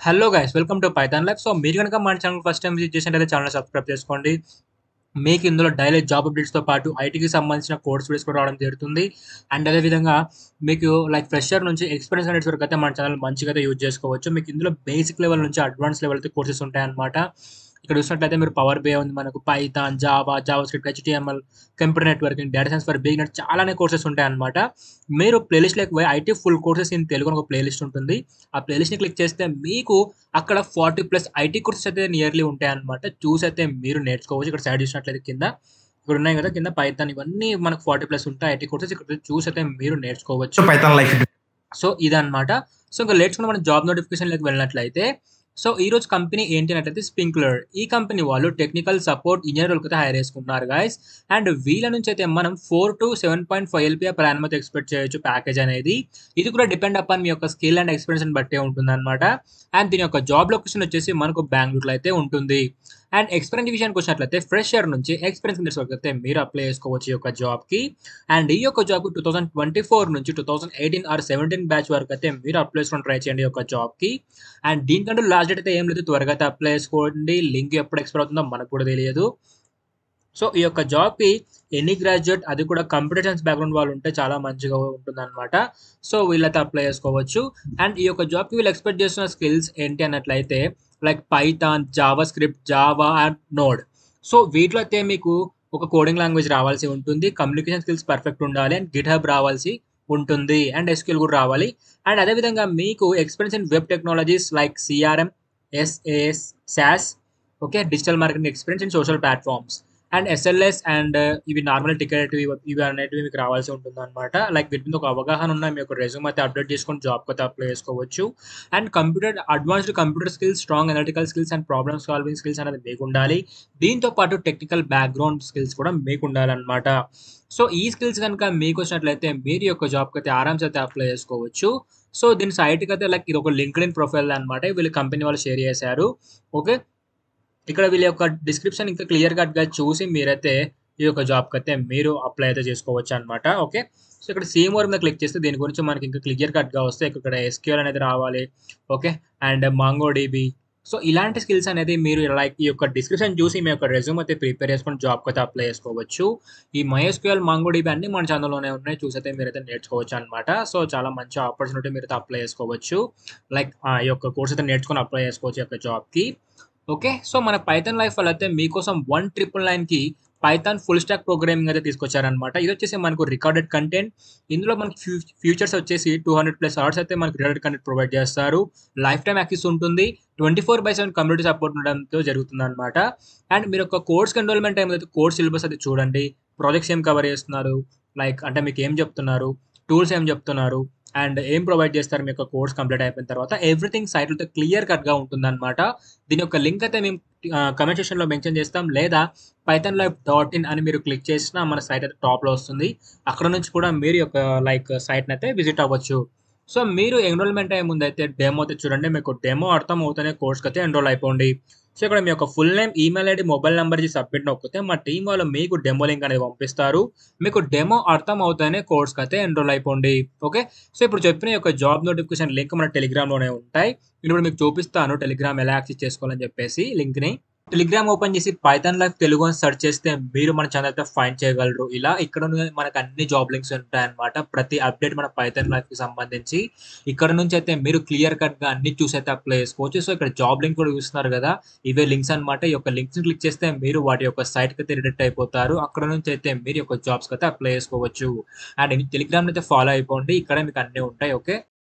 hello guys welcome to Python life so మీరు కనుక మన ఛానల్ ఫస్ట్ టైం విజిట్ చేసినట్లయితే ఛానల్ సబ్స్క్రైబ్ చేసుకోండి మీకు ఇందులో డైలీ జాబ్ అప్డేట్స్తో పాటు ఐటీకి సంబంధించిన కోర్స్ వీడియోస్ కూడా రావడం జరుగుతుంది అండ్ అదేవిధంగా మీకు లైక్ ఫ్రెషర్ నుంచి ఎక్స్పీరియన్స్ అనేది వరకు అయితే మన ఛానల్ మంచిగా అయితే యూజ్ చేసుకోవచ్చు మీకు ఇందులో బేసిక్ లెవెల్ నుంచి అడ్వాన్స్ లెవెల్ అయితే కోర్సెస్ ఉంటాయన్నమాట ఇక్కడ చూసినట్లయితే మీరు పవర్ బే ఉంది మనకు Python Java JavaScript HTML computer networking data science for beginner చాలానే కోర్సెస్ ఉంటాయన్నమాట మీరు ప్లేలిస్ట్ లేకపోయి IT full courses in Telugu అని ఒక ప్లేలిస్ట్ ఉంటుంది ఆ ప్లేలిస్ట్ని క్లిక్ చేస్తే మీకు అక్కడ ఫార్టీ ప్లస్ ఐటీ కోర్సెస్ అయితే నియర్లీ ఉంటాయన్నమాట చూసి అయితే మీరు నేర్చుకోవచ్చు ఇక్కడ సైడ్ చూసినట్లయితే కింద ఇక్కడ ఉన్నాయి కదా కింద పైథాన్ ఇవన్నీ మనకు ఫార్టీ ప్లస్ ఉంటాయి ఐటీ కోర్సెస్ ఇక్కడ చూసి అయితే మీరు నేర్చుకోవచ్చు పైథాన్ లైఫ్ సో ఇదన్నమాట సో ఇంకా లేట్స్గా మనం జాబ్ నోటిఫికేషన్లోకి వెళ్ళినట్లయితే సో ఈ రోజు కంపెనీ ఏంటి అంటే స్ప్రింక్లర్ ఈ కంపెనీ వాళ్ళు టెక్నికల్ సపోర్ట్ ఇంజనీర్ అయితే హైర్ చేసుకున్నారు గాయస్ అండ్ వీళ్ళ నుంచి అయితే మనం four to seven point five LP per annum అయితే ఎక్స్పెక్ట్ చేయొచ్చు ప్యాకేజ్ అనేది ఇది కూడా డిపెండ్ అపాన్ మీ యొక్క స్కిల్ అండ్ ఎక్స్పీరియన్స్ బట్టే ఉంటుంది అనమాట అండ్ దీని యొక్క జాబ్ లొకేషన్ వచ్చేసి మనకు బెంగళూరులో అయితే ఉంటుంది అండ్ ఎక్స్పీరియన్స్ విషయానికి వచ్చినట్లయితే ఫ్రెషర్ నుంచి ఎక్స్పీరియన్స్ ఇండెక్స్ వరకు అయితే మీరు అప్లై చేసుకోవచ్చు ఈ యొక్క జాబ్కి అండ్ ఈ యొక్క job two thousand twenty four నుంచి two thousand eighteen or seventeen batch వరకు అయితే మీరు అప్లై చేసుకొని ట్రై చేయండి ఈ యొక్క జాబ్కి అండ్ దీనికంటే లాస్ట్ డేట్ అయితే ఏం లేదు త్వరగా అయితే అప్లై చేసుకోండి లింక్ ఎప్పుడు ఎక్స్పైర్ అవుతుందో మనకు కూడా తెలియదు సో ఈ యొక్క జాబ్కి ఎనీ గ్రాడ్యుయేట్ అది కూడా కంప్యూటర్ సైన్స్ బ్యాక్గ్రౌండ్ వాళ్ళు ఉంటే చాలా మంచిగా ఉంటుంది అనమాట సో వీళ్ళైతే అప్లై చేసుకోవచ్చు అండ్ ఈ యొక్క జాబ్కి వీళ్ళు ఎక్స్పెక్ట్ చేస్తున్న స్కిల్స్ ఏంటి అన్నట్లయితే like Python JavaScript Java and node so వీటిలో అయితే మీకు ఒక కోడింగ్ లాంగ్వేజ్ రావాల్సి ఉంటుంది కమ్యూనికేషన్ స్కిల్స్ పర్ఫెక్ట్ ఉండాలి అండ్ గిట్ హబ్ రావాల్సి ఉంటుంది అండ్ ఎస్క్యూల్ కూడా రావాలి అండ్ అదేవిధంగా మీకు experience in web technologies like CRM SAS SaaS okay digital marketing experience in social platforms and SLS and ఇవి నార్మల్ టికెట్ ఇవి అనేటివి మీకు రావాల్సి ఉంటుంది అనమాట లైక్ వీటి మీద ఒక అవగాహన ఉన్న మీ యొక్క రెజ్యూమ్ అయితే అప్డేట్ చేసుకొని జాబ్కి అయితే అప్లై చేసుకోవచ్చు and computer advanced computer skills strong analytical skills and problem solving skills అనేది మీకు ఉండాలి దీంతో పాటు టెక్నికల్ బ్యాక్గ్రౌండ్ స్కిల్స్ కూడా మీకు ఉండాలన్నమాట సో ఈ స్కిల్స్ కనుక మీకు వచ్చినట్లయితే మీరు యొక్క జాబ్కి అయితే ఆరామ్స్ అయితే అప్లై చేసుకోవచ్చు సో దీని సైట్కి అయితే లైక్ ఇది ఒక లింక్డ్ ఇన్ ప్రొఫైల్ అనమాట వీళ్ళు కంపెనీ వాళ్ళు షేర్ చేశారు ఓకే ఇక్కడ వీళ్ళ యొక్క డిస్క్రిప్షన్ ఇంకా క్లియర్ కట్గా చూసి మీరైతే ఈ యొక్క జాబ్కి అయితే మీరు అప్లై అయితే చేసుకోవచ్చు అనమాట ఓకే సో ఇక్కడ సేమ్ వర్క్ మీద క్లిక్ చేస్తే దీని గురించి మనకి ఇంకా క్లియర్ కట్గా వస్తే ఇక్కడ ఎస్క్యూఎల్ అనేది రావాలి okay and Mongo DB so ఇలాంటి స్కిల్స్ అనేది మీరు లైక్ ఈ యొక్క డిస్క్రిప్షన్ చూసి మీ యొక్క రెజ్యూమ్ అయితే ప్రిపేర్ చేసుకొని జాబ్కి అయితే అప్లై చేసుకోవచ్చు ఈ మైఎస్క్యూఎల్ మాంగో డీబీ అన్ని మన ఛానల్లోనే ఉన్నాయి చూసైతే మీరైతే నేర్చుకోవచ్చు అనమాట సో చాలా మంచి ఆపర్చునిటీ మీరు అయితే అప్లై చేసుకోవచ్చు లైక్ ఈ యొక్క కోర్స్ అయితే నేర్చుకొని అప్లై చేసుకోవచ్చు ఈ యొక్క జాబ్కి ఓకే సో మన పైథాన్ లైఫ్ వాళ్ళు అయితే మీకోసం వన్ ట్రిపుల్ నైన్కి పైథాన్ ఫుల్ స్టాక్ ప్రోగ్రామింగ్ అయితే తీసుకొచ్చారనమాట ఇది వచ్చేసి మనకు రికార్డెడ్ కంటెంట్ ఇందులో మనకి ఫ్యూ ఫ్యూచర్స్ వచ్చేసి టూ హండ్రెడ్ ప్లస్ అవర్స్ అయితే మనకి రికార్డెడ్ కంటెంట్ ప్రొవైడ్ చేస్తారు లైఫ్ టైం యాక్సెస్ ఉంటుంది twenty four by seven community support ఉండడంతో జరుగుతుంది అనమాట అండ్ మీరు ఒక కోర్స్ ఎన్రోల్మెంట్ టైం అయితే కోర్స్ సిలబస్ అయితే చూడండి ప్రాజెక్ట్స్ ఏం కవర్ చేస్తున్నారు లైక్ అంటే మీకు ఏం చెప్తున్నారు టూల్స్ ఏం చెప్తున్నారు అండ్ ఏం ప్రొవైడ్ చేస్తారు మీ యొక్క కోర్స్ కంప్లీట్ అయిపోయిన తర్వాత ఎవ్రీథింగ్ సైట్లో క్లియర్ కట్గా ఉంటుందన్నమాట దీని యొక్క లింక్ అయితే మేము కమెంట్ సెక్షన్లో మెన్షన్ చేస్తాం లేదా పైథన్ లైఫ్ డాట్ ఇన్ అని మీరు క్లిక్ చేసినా మన సైట్ అయితే టాప్లో వస్తుంది అక్కడ నుంచి కూడా మీరు యొక్క లైక్ సైట్ని అయితే విజిట్ అవ్వచ్చు సో మీరు ఎన్రోల్మెంట్ అయ్యే ముందు అయితే డెమో అయితే చూడండి మీకు డెమో అర్థం అవుతూనే కోర్స్కి అయితే ఎన్రోల్ అయిపోండి సో ఇక్కడ మీ యొక్క full name email ID mobile number ఇచ్చి సబ్మిట్ నొక్కితే మా టీం వాళ్ళు మీకు డెమో లింక్ అనేది పంపిస్తారు మీకు డెమో అర్థం అవుతానే కోర్స్కి అయితే ఎన్రోల్ అయిపోండి ఓకే సో ఇప్పుడు చెప్పిన యొక్క జాబ్ నోటిఫికేషన్ లింక్ మన టెలిగ్రామ్లోనే ఉంటాయి ఇప్పుడు మీకు చూపిస్తాను టెలిగ్రామ్ ఎలా యాక్సెస్ చేసుకోవాలని చెప్పేసి లింక్ని టెలిగ్రామ్ ఓపెన్ చేసి పైథాన్ లైఫ్ తెలుగు అని సెర్చ్ చేస్తే మీరు మన ఛానల్ అయితే ఫైండ్ చేయగలరు ఇలా ఇక్కడ మనకు అన్ని జాబ్ లింక్స్ ఉంటాయన్నమాట ప్రతి అప్డేట్ మన పైథాన్ లైఫ్ కి సంబంధించి ఇక్కడ నుంచి అయితే మీరు క్లియర్ కట్ గా అన్ని చూసి అయితే అప్లై చేసుకోవచ్చు సో ఇక్కడ జాబ్ లింక్ కూడా చూస్తున్నారు కదా ఇవే లింక్స్ అనమాట ఈ యొక్క లింక్స్ క్లిక్ చేస్తే మీరు వాటి యొక్క సైట్ కి అయితే రిడక్ట్ అయిపోతారు అక్కడ నుంచి అయితే మీరు యొక్క జాబ్స్ కి అయితే అప్లై చేసుకోవచ్చు అండ్ టెలిగ్రామ్ అయితే ఫాలో అయిపోండి ఇక్కడ మీకు అన్ని ఉంటాయి ఓకే